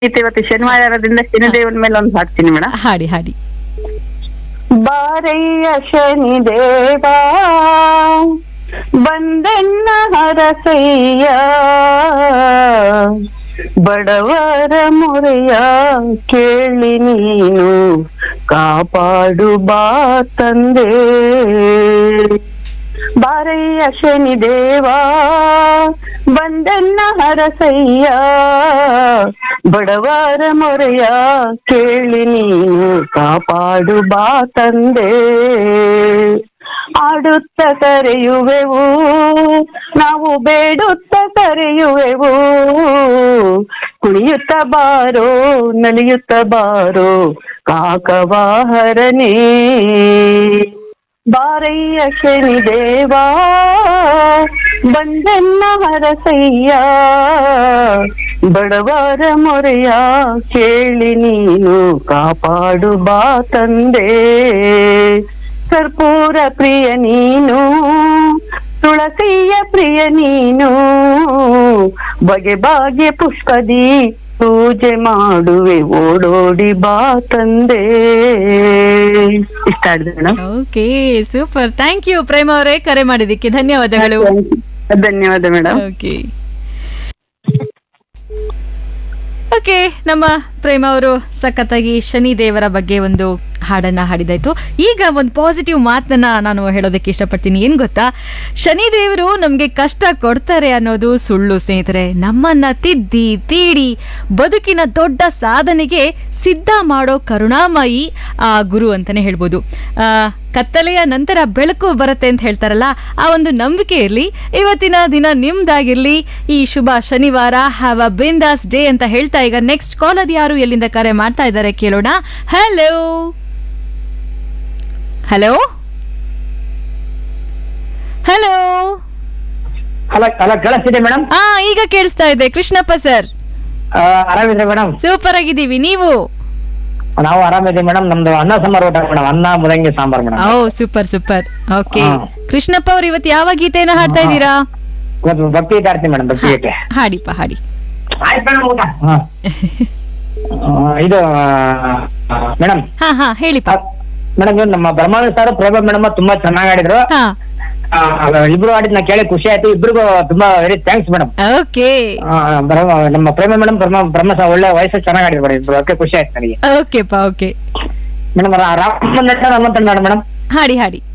ಇವತ್ತು ಶನಿವಾರದಿಂದ ಶನಿದೇವನ ಮೇಲೆ ಒಂದು ಹಾಡ್ತೀನಿ ಮೇಡಮ್ ಹಾಡಿ ಹಾಡಿ ಬಾರಯ್ಯ ಶನಿ ದೇವ ಬಂದೆನ್ನ ಹರಸಯ್ಯ ಬಡವರ ಮೊರೆಯ ಕೇಳಿ ನೀನು ಕಾಪಾಡು ಬಾ ತಂದೆ ಬಾರಯ್ಯ ಶನಿ ದೇವ ಬಂದನ್ನ ಹರಸಯ್ಯ ಬಡವರ ಮೊರೆಯ ಕೇಳಿ ನೀನು ಕಾಪಾಡು ಬಾ ತಂದೆ ಆಡುತ್ತ ಕರೆಯುವೆವು ನಾವು ಬೇಡುತ್ತ ಕರೆಯುವೆವು ಕುಣಿಯುತ್ತ ಬಾರೋ ನಲಿಯುತ್ತ ಬಾರೋ ಕಾಕವಾಹರನೇ ಬಾರಯ್ಯ ಶನಿ ದೇವಾ ಬಂದನ್ನ ಹರಸಯ್ಯ ಬಡವರ ಮೊರೆಯ ಕೇಳಿ ನೀನು ಕಾಪಾಡು ಬಾ ತಂದೆ ಕರ್ಪೂರ ಪ್ರಿಯ ನೀನು ತುಳಸಿಯ ಪ್ರಿಯ ನೀನು ಬಗೆ ಬಾಗೆ ಪುಷ್ಪದಿ ಪೂಜೆ ಮಾಡುವೆ ಓಡೋಡಿ ಬಾ ತಂದೆ ಇಷ್ಟ ಆಡಿದೆ madam okay super thank you Prema ಅವರೇ ಕರೆ ಮಾಡಿದ್ದಕ್ಕೆ ಧನ್ಯವಾದಗಳು ಧನ್ಯವಾದ ಮೇಡಮ್ ಓಕೆ ಓಕೆ ನಮ್ಮ ಪ್ರೇಮ ಅವರು ಸಖತ್ತಾಗಿ ಶನಿ ದೇವರ ಬಗ್ಗೆ ಒಂದು ಹಾಡನ್ನ ಹಾಡಿದಾಯ್ತು ಈಗ ಒಂದು ಪಾಸಿಟಿವ್ ಮಾತನ್ನ ನಾನು ಹೇಳೋದಕ್ಕೆ ಇಷ್ಟಪಡ್ತೀನಿ ಏನ್ ಗೊತ್ತಾ ಶನಿ ದೇವರು ನಮಗೆ ಕಷ್ಟ ಕೊಡ್ತಾರೆ ಅನ್ನೋದು ಸುಳ್ಳು ಸ್ನೇಹಿತರೆ ನಮ್ಮನ್ನ ತಿದ್ದಿ ತೀಡಿ ಬದುಕಿನ ದೊಡ್ಡ ಸಾಧನೆಗೆ ಸಿದ್ಧ ಮಾಡೋ ಕರುಣಾಮಯಿ ಆ ಗುರು ಅಂತಾನೆ ಹೇಳ್ಬೋದು ಆ, ಕತ್ತಲೆಯ ನಂತರ ಬೆಳಕು ಬರುತ್ತೆ ಅಂತ ಹೇಳ್ತಾರಲ್ಲ ಆ ಒಂದು ನಂಬಿಕೆ ಇರಲಿ ಇವತ್ತಿನ ದಿನ ನಿಮ್ದಾಗಿರ್ಲಿ ಈ ಶುಭ ಶನಿವಾರ ಹ್ಯಾವ್ ಅ ಬಿಂದಾಸ್ ಡೇ ಅಂತ ಹೇಳ್ತಾ ಈಗ ನೆಕ್ಸ್ಟ್ ಕಾಲರ್ ಯಾರು ಎಲ್ಲಿಂದ ಕರೆ ಮಾಡ್ತಾ ಇದ್ದಾರೆ ಕೇಳೋಣ ಹಲೋ ಹಲೋ ಹಲೋ ಅಲ್ಲ ಅಲ್ಲ ಕೇಳಿಸ್ತಿದೆ ಮೇಡಮ್ ಹಾ ಈಗ ಕೇಳಿಸ್ತಾ ಇದೆ ಕೃಷ್ಣಪ್ಪ ಸರ್ ಆರಾಮಿದ್ರೆ ಮೇಡಮ್ ಸೂಪರ್ ಆಗಿದ್ದೀವಿ ನೀವು ನಾವು ಆರಾಮಿದ್ದೀವಿ ಮೇಡಮ್ ನಮ್ದು ಅನ್ನ ಸಾಂಬಾರ್ ಊಟ ಮೇಡಮ್ ಅನ್ನ ಮುದಂಗಿ ಸಾಂಬಾರ್ ಮೇಡಮ್ ಓ ಸೂಪರ್ ಸೂಪರ್ ಓಕೆ ಹಾ. ಕೃಷ್ಣಪ್ಪ ಅವ್ರು ಇವತ್ತು ಯಾವ ಗೀತೆನ ಹಾಡ್ತಾ ಇದ್ದೀರಾ ಇವತ್ತು ಭಕ್ತಿ ಗೀತೆ ಆಡ್ತೀನಿ ಮೇಡಮ್ ಭಕ್ತಿ ಗೀತೆ ಹಾಡಿಪ್ಪ ಹಾಡಿ ಆಯ್ತು ಮೇಡಮ್ ಊಟ ಹಾ. ಆ, ಇದು ಮೇಡಮ್ ಹಾ ಹಾ ಹೇಳಿಪ್ಪ ಮೇಡಮ್ ಇವ್ರು ನಮ್ಮ ಬ್ರಹ್ಮಾನಂದ ಸರ್ ಪ್ರಭಾ ಮೇಡಮ್ ತುಂಬಾ ಚೆನ್ನಾಗಿ ಆಡಿದ್ರು ಹಾ ಆ, ಇಬ್ರು ಆಡಿದ್ ನಾ ಕೇಳಿ ಖುಷಿ ಆಯ್ತು ಇಬ್ರಿಗೂ ತುಂಬಾ ವೆರಿ ಥ್ಯಾಂಕ್ಸ್ ಮೇಡಮ್ ಓಕೆ ನಮ್ಮ ಪ್ರೇಮ ಮೇಡಮ್ ಬ್ರಹ್ಮ ಬ್ರಹ್ಮ ಸಹ ಒಳ್ಳೆ ವಯಸ್ಸು ಚೆನ್ನಾಗಿ ಆಡಿದ್ರು ಮೇಡಮ್ ಇಬ್ರು ಅದಕ್ಕೆ ಖುಷಿ ಆಯ್ತು ನನಗೆ ಓಕೆಪ್ಪ ಓಕೆ ಮೇಡಮ್ ರಾಮ ನಟ ಹನುಮಂತ ಮೇಡಮ್ ಹಾಡಿ ಹಾಡಿ